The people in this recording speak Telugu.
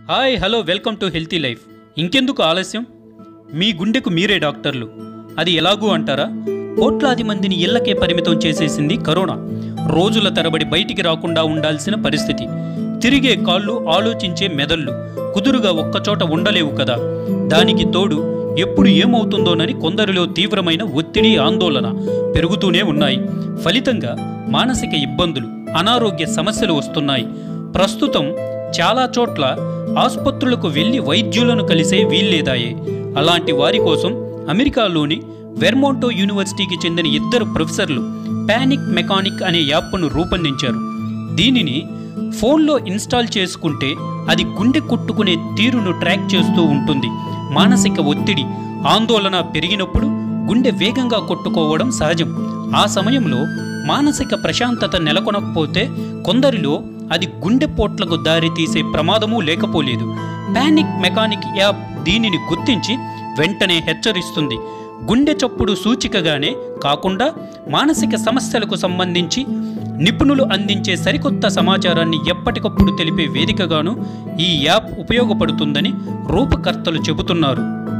hi hello welcome to healthy life ఇంకెందుకు ఆలస్యం మీ గుండెకు మీరే డాక్టర్లు అది ఎలాగూ అంటారా కోట్లాది మందిని ఇళ్లకే పరిమితం చేసేసింది కరోనా రోజుల తరబడి బయటికి రాకుండా ఉండాల్సిన పరిస్థితి తిరిగే కాళ్ళు ఆలోచించే మెదళ్ళు కుదురుగా ఒక్కచోట ఉండలేవు కదా దానికి తోడు ఎప్పుడు ఏమవుతుందోనని కొందరిలో తీవ్రమైన ఒత్తిడి ఆందోళన పెరుగుతూనే ఉన్నాయి ఫలితంగా మానసిక ఇబ్బందులు అనారోగ్య సమస్యలు వస్తున్నాయి ప్రస్తుతం చాలా చోట్ల ఆసుపత్రులకు వెళ్లి వైద్యులను కలిసే వీల్లేదాయే అలాంటి వారి కోసం అమెరికాలోని వెర్మోంటో యూనివర్సిటీకి చెందిన ఇద్దరు ప్రొఫెసర్లు పానిక్ మెకానిక్ అనే యాప్ను రూపొందించారు దీనిని ఫోన్లో ఇన్స్టాల్ చేసుకుంటే అది గుండె కొట్టుకునే తీరును ట్రాక్ చేస్తూ ఉంటుంది మానసిక ఒత్తిడి ఆందోళన పెరిగినప్పుడు గుండె వేగంగా కొట్టుకోవడం సహజం ఆ సమయంలో మానసిక ప్రశాంతత నెలకొనకపోతే కొందరిలో అది గుండెపోట్లకు దారి తీసే ప్రమాదమూ లేకపోలేదు పానిక్ మెకానిక్ యాప్ దీనిని గుర్తించి వెంటనే హెచ్చరిస్తుంది గుండె చప్పుడు సూచికగానే కాకుండా మానసిక సమస్యలకు సంబంధించి నిపుణులు అందించే సరికొత్త సమాచారాన్ని ఎప్పటికప్పుడు తెలిపే వేదికగాను ఈ యాప్ ఉపయోగపడుతుందని రూపకర్తలు చెబుతున్నారు